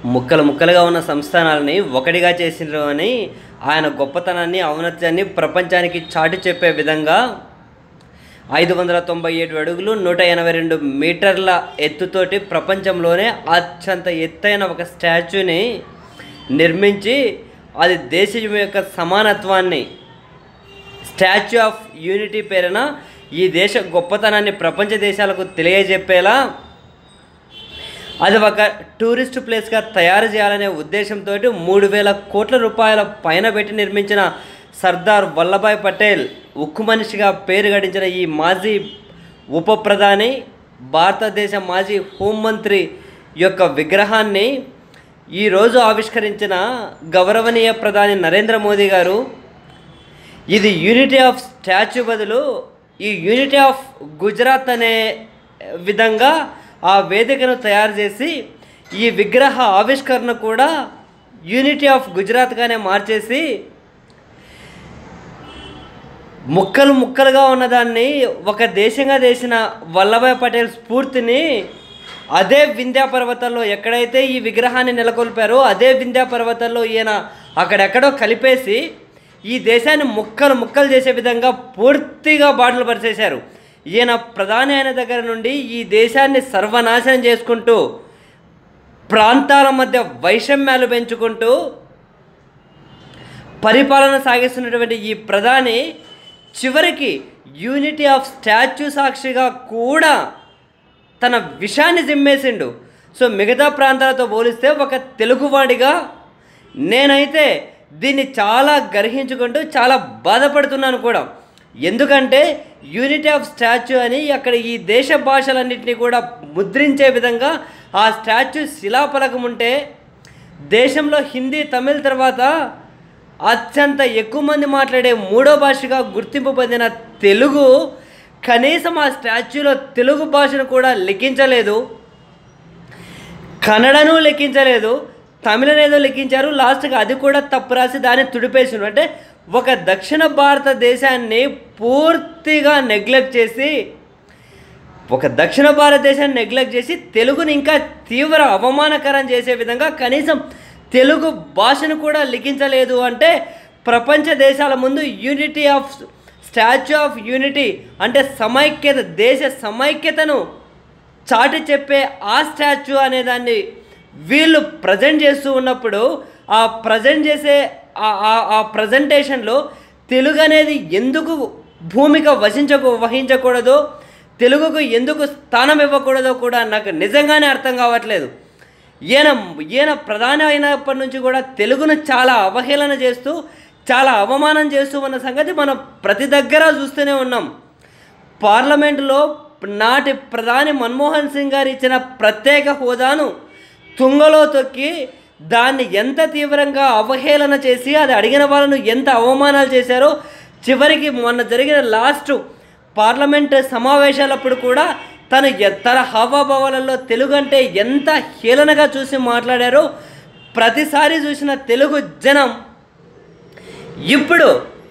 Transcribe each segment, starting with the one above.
ముక్కలు ముక్కలుగా ఉన్న సంస్థానాలని ఒకటిగా చేసినారు అని ఆయన గొప్పతనాన్ని ఔన్నత్యాన్ని ప్రపంచానికి చాటి చెప్పే విధంగా ఐదు వందల తొంభై ఏడు అడుగులు నూట ఎనభై రెండు మీటర్ల ఎత్తుతోటి ప్రపంచంలోనే అత్యంత ఎత్తైన ఒక స్టాచ్యూని నిర్మించి అది దేశం యొక్క సమానత్వాన్ని స్టాచ్యూ ఆఫ్ యూనిటీ పేరున ఈ దేశ గొప్పతనాన్ని ప్రపంచ దేశాలకు తెలియజెప్పేలా అది ఒక టూరిస్ట్ ప్లేస్గా తయారు చేయాలనే ఉద్దేశంతో మూడు వేల కోట్ల రూపాయల పైన పెట్టి నిర్మించిన సర్దార్ వల్లభాయ్ పటేల్ ఉక్కు మనిషిగా పేరు గడించిన ఈ మాజీ ఉప ప్రధాని భారతదేశ మాజీ హోంమంత్రి యొక్క విగ్రహాన్ని ఈరోజు ఆవిష్కరించిన గౌరవనీయ ప్రధాని నరేంద్ర మోదీ గారు ఇది యూనిటీ ఆఫ్ స్టాచ్యూ బదులు ఈ యూనిటీ ఆఫ్ గుజరాత్ అనే విధంగా ఆ వేదికను తయారు చేసి ఈ విగ్రహ ఆవిష్కరణ కూడా యూనిటీ ఆఫ్ గుజరాత్గానే మార్చేసి ముక్కలు ముక్కలుగా ఉన్నదాన్ని ఒక దేశంగా చేసిన వల్లభాయ్ పటేల్ స్ఫూర్తిని అదే వింధ్యా పర్వతాల్లో ఎక్కడైతే ఈ విగ్రహాన్ని నెలకొల్పారో అదే వింధ్యా పర్వతాల్లో ఈయన అక్కడెక్కడో కలిపేసి ఈ దేశాన్ని ముక్కలు ముక్కలు చేసే విధంగా పూర్తిగా బాటలు పరిచేశారు ఈయన ప్రధాని అయిన దగ్గర నుండి ఈ దేశాన్ని సర్వనాశనం చేసుకుంటూ ప్రాంతాల మధ్య వైషమ్యాలు పెంచుకుంటూ పరిపాలన సాగిస్తున్నటువంటి ఈ ప్రధాని చివరికి యూనిటీ ఆఫ్ స్టాచ్యూ సాక్షిగా కూడా తన విషాన్ని జిమ్మేసిండు సో మిగతా ప్రాంతాలతో పోలిస్తే ఒక తెలుగువాడిగా నేనైతే దీన్ని చాలా గర్హించుకుంటూ చాలా బాధపడుతున్నాను కూడా ఎందుకంటే యూనిటీ ఆఫ్ స్టాచ్యూ అని అక్కడ ఈ దేశ భాషలన్నింటినీ కూడా ముద్రించే విధంగా ఆ స్టాచ్యూ శిలాఫలకం ఉంటే దేశంలో హిందీ తమిళ్ తర్వాత అత్యంత ఎక్కువ మంది మాట్లాడే మూడో భాషగా గుర్తింపు పొందిన తెలుగు కనీసం ఆ స్టాచ్యూలో తెలుగు భాషను కూడా లెక్కించలేదు కన్నడను లెక్కించలేదు తమిళనేదో లెక్కించారు లాస్ట్కి అది కూడా తప్పు రాసి దాన్ని తుడిపేసిన అంటే ఒక దక్షిణ భారతదేశాన్ని పూర్తిగా నెగ్లెక్ట్ చేసి ఒక దక్షిణ భారతదేశాన్ని నెగ్లెక్ట్ చేసి తెలుగుని ఇంకా తీవ్ర అవమానకరం చేసే విధంగా కనీసం తెలుగు భాషను కూడా లిఖించలేదు అంటే ప్రపంచ దేశాల ముందు unity of statue of unity అంటే సమైక్యత దేశ సమైక్యతను చాటి చెప్పే ఆ స్టాచ్యూ అనే దాన్ని వీళ్ళు ప్రజెంట్ చేస్తూ ఉన్నప్పుడు ఆ ప్రజెంట్ చేసే ఆ- ఆ- ఆ ప్రజెంటేషన్లో తెలుగు అనేది ఎందుకు భూమిక వసించకు వహించకూడదో తెలుగుకు ఎందుకు స్థానం ఇవ్వకూడదో కూడా నాకు నిజంగానే అర్థం కావట్లేదు ఈయన ఈయన ప్రధాని అయినప్పటి నుంచి కూడా తెలుగును చాలా అవహేళన చేస్తూ చాలా అవమానం చేస్తూ ఉన్న సంగతి మనం ప్రతి దగ్గర చూస్తూనే ఉన్నాం పార్లమెంటులో నాటి ప్రధాని మన్మోహన్ సింగ్ గారు ఇచ్చిన ప్రత్యేక హోదాను తుంగలో తొక్కి దాన్ని ఎంత తీవ్రంగా అవహేళన చేసి అది అడిగిన వాళ్ళను ఎంత అవమానాలు చేశారో చివరికి మొన్న జరిగిన లాస్ట్ పార్లమెంట్ సమావేశాలప్పుడు కూడా తను ఎ- తన హావభావాలలో తెలుగు అంటే ఎంత హేళనగా చూసి మాట్లాడారో ప్రతిసారి చూసిన తెలుగు జనం ఇప్పుడు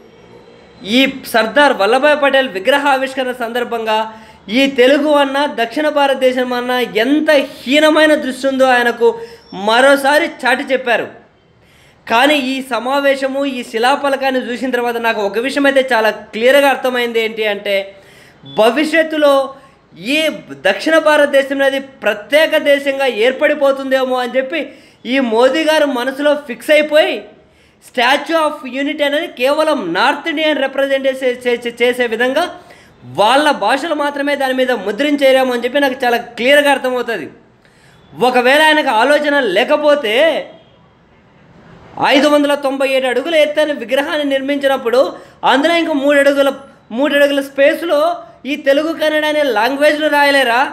ఈ సర్దార్ వల్లభాయ్ పటేల్ విగ్రహ ఆవిష్కరణ సందర్భంగా ఈ తెలుగు అన్న దక్షిణ భారతదేశం అన్న ఎంత హీనమైన దృష్టి ఉందో ఆయనకు మరోసారి చాటి చెప్పారు కానీ ఈ సమావేశము ఈ శిలాఫలకాన్ని చూసిన తర్వాత నాకు ఒక విషయం అయితే చాలా క్లియర్గా అర్థమైంది ఏంటి అంటే భవిష్యత్తులో ఈ దక్షిణ భారతదేశం అనేది ప్రత్యేక దేశంగా ఏర్పడిపోతుందేమో అని చెప్పి ఈ మోదీ గారు మనసులో ఫిక్స్ అయిపోయి స్టాచ్యూ ఆఫ్ యూనిటీ అనేది కేవలం నార్త్ ఇండియన్ రిప్రజెంటేషన్ చేసే విధంగా వాళ్ళ భాషలు మాత్రమే దాని మీద ముద్రించేరేమో అని చెప్పి నాకు చాలా క్లియర్గా అర్థమవుతుంది ఒకవేళ ఆయనకు ఆలోచన లేకపోతే ఐదు వందల తొంభై ఏడు అడుగుల ఎత్తైన విగ్రహాన్ని నిర్మించినప్పుడు అందులో ఇంకా మూడు అడుగుల మూడు అడుగుల స్పేస్లో ఈ తెలుగు కన్నడ అనే లాంగ్వేజ్లు రాయలేరా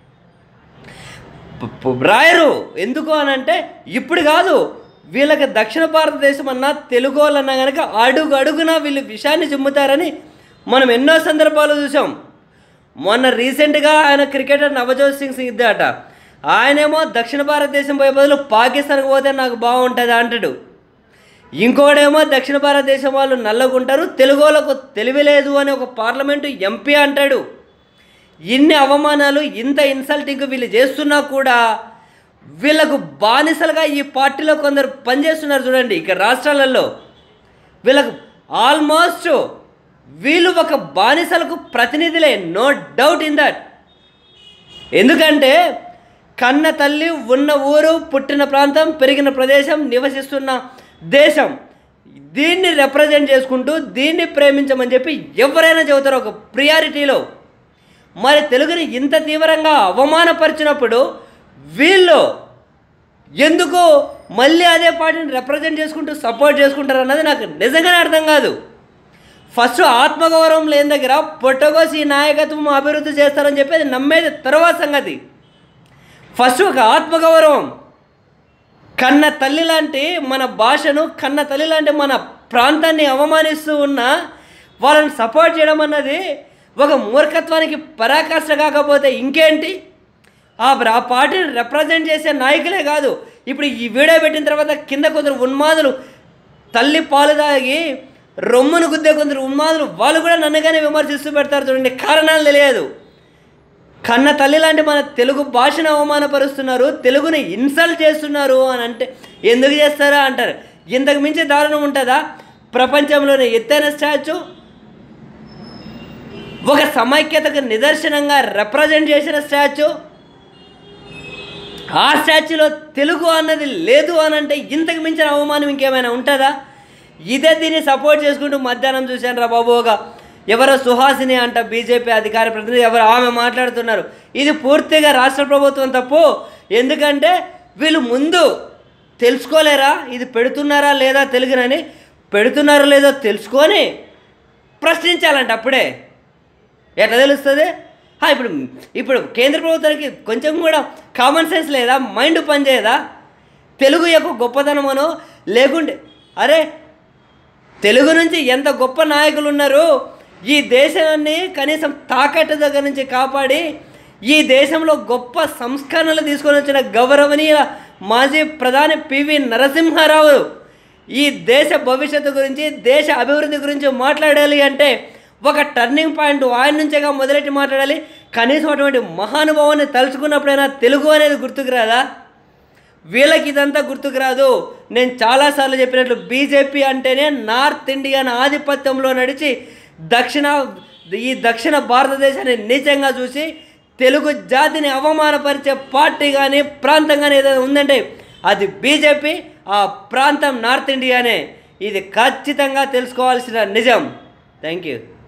ప- ప- రాయరు ఎందుకు అని అంటే ఇప్పుడు కాదు వీళ్ళకి దక్షిణ భారతదేశం అన్నా తెలుగు వాళ్ళన్నా కనుక అడుగు అడుగున వీళ్ళు విషయాన్ని చిమ్ముతారని మనం ఎన్నో సందర్భాలు చూసాం మొన్న రీసెంట్గా ఆయన క్రికెటర్ నవజోత్ సింగ్ సిద్ధ అట ఆయనేమో దక్షిణ భారతదేశం పోయే బదులు పాకిస్తాన్కి పోతే నాకు బాగుంటుంది అంటాడు ఇంకోడేమో దక్షిణ భారతదేశం వాళ్ళు నల్లగుంటారు తెలుగు వాళ్ళకు తెలివి లేదు అని ఒక పార్లమెంటు ఎంపీ అంటాడు ఇన్ని అవమానాలు ఇంత ఇన్సల్టింగ్ వీళ్ళు చేస్తున్నా కూడా వీళ్ళకు బానిసలుగా ఈ పార్టీలో కొందరు పనిచేస్తున్నారు చూడండి ఇక రాష్ట్రాలలో వీళ్ళకు ఆల్మోస్ట్ వీళ్ళు ఒక బానిసలకు ప్రతినిధులే నో డౌట్ ఇన్ దట్ ఎందుకంటే కన్న తల్లి ఉన్న ఊరు పుట్టిన ప్రాంతం పెరిగిన ప్రదేశం నివసిస్తున్న దేశం దీన్ని రిప్రజెంట్ చేసుకుంటూ దీన్ని ప్రేమించమని చెప్పి ఎవరైనా చెబుతారు ఒక ప్రియారిటీలో మరి తెలుగుని ఇంత తీవ్రంగా అవమానపరిచినప్పుడు వీళ్ళు ఎందుకు మళ్ళీ అదే పార్టీని రిప్రజెంట్ చేసుకుంటూ సపోర్ట్ చేసుకుంటారు అన్నది నాకు నిజంగానే అర్థం కాదు ఫస్ట్ ఆత్మగౌరవం లేని దగ్గర పొట్టగోసి ఈ నాయకత్వం అభివృద్ధి చేస్తారని చెప్పేది నమ్మేది తర్వాత సంగతి ఫస్ట్ ఒక ఆత్మగౌరవం కన్న తల్లి లాంటి మన భాషను కన్న తల్లి లాంటి మన ప్రాంతాన్ని అవమానిస్తూ ఉన్న వాళ్ళని సపోర్ట్ చేయడం అన్నది ఒక మూర్ఖత్వానికి పరాకాష్ట కాకపోతే ఇంకేంటి ఆ ఆ పార్టీని రిప్రజెంట్ చేసే నాయకులే కాదు ఇప్పుడు ఈ వీడియో పెట్టిన తర్వాత కింద కొందరు ఉన్మాదులు తల్లి పాలు తాగి రొమ్మును గుద్దే కొందరు ఉన్మాదులు వాళ్ళు కూడా నన్నుగానే విమర్శిస్తూ పెడతారు చూడండి కారణాలు తెలియదు కన్న తల్లి లాంటి మన తెలుగు భాషను అవమానపరుస్తున్నారు తెలుగుని ఇన్సల్ట్ చేస్తున్నారు అని అంటే ఎందుకు చేస్తారా అంటారు ఇంతకు మించి దారుణం ఉంటుందా ప్రపంచంలోనే ఎత్తైన స్టాచ్యూ ఒక సమైక్యతకు నిదర్శనంగా రిప్రజెంట్ చేసిన స్టాచ్యూ ఆ స్టాచ్యూలో తెలుగు అన్నది లేదు అని అంటే ఇంతకు మించిన అవమానం ఇంకేమైనా ఉంటుందా ఇదే దీన్ని సపోర్ట్ చేసుకుంటూ మధ్యాహ్నం చూశాను రా బాబు ఒక ఎవరో సుహాసిని అంట బీజేపీ అధికార ప్రతినిధి ఎవరు ఆమె మాట్లాడుతున్నారు ఇది పూర్తిగా రాష్ట్ర ప్రభుత్వం తప్పు ఎందుకంటే వీళ్ళు ముందు తెలుసుకోలేరా ఇది పెడుతున్నారా లేదా తెలుగునని పెడుతున్నారో లేదో తెలుసుకొని ప్రశ్నించాలంట అప్పుడే ఎట్లా తెలుస్తుంది ఆ, ఇప్పుడు ఇప్పుడు కేంద్ర ప్రభుత్వానికి కొంచెం కూడా కామన్ సెన్స్ లేదా మైండ్ పనిచేయదా తెలుగు యొక్క గొప్పతనమనో లేకుంటే అరే తెలుగు నుంచి ఎంత గొప్ప నాయకులు ఉన్నారు ఈ దేశాన్ని కనీసం తాకట్టు దగ్గర నుంచి కాపాడి ఈ దేశంలో గొప్ప సంస్కరణలు తీసుకొని వచ్చిన గౌరవనీయ మాజీ ప్రధాని పివి నరసింహారావు ఈ దేశ భవిష్యత్తు గురించి దేశ అభివృద్ధి గురించి మాట్లాడాలి అంటే ఒక టర్నింగ్ పాయింట్ ఆయన నుంచేగా మొదలెట్టి మాట్లాడాలి కనీసం అటువంటి మహానుభావాన్ని తలుచుకున్నప్పుడైనా తెలుగు అనేది గుర్తుకు రాదా వీళ్ళకి ఇదంతా గుర్తుకు రాదు నేను చాలాసార్లు చెప్పినట్లు బీజేపీ అంటేనే నార్త్ ఇండియన్ ఆధిపత్యంలో నడిచి దక్షిణ ఈ దక్షిణ భారతదేశాన్ని నీచంగా చూసి తెలుగు జాతిని అవమానపరిచే పార్టీ కానీ ప్రాంతం కానీ ఏదైనా ఉందంటే అది బీజేపీ ఆ ప్రాంతం నార్త్ ఇండియానే ఇది ఖచ్చితంగా తెలుసుకోవాల్సిన నిజం థ్యాంక్ యూ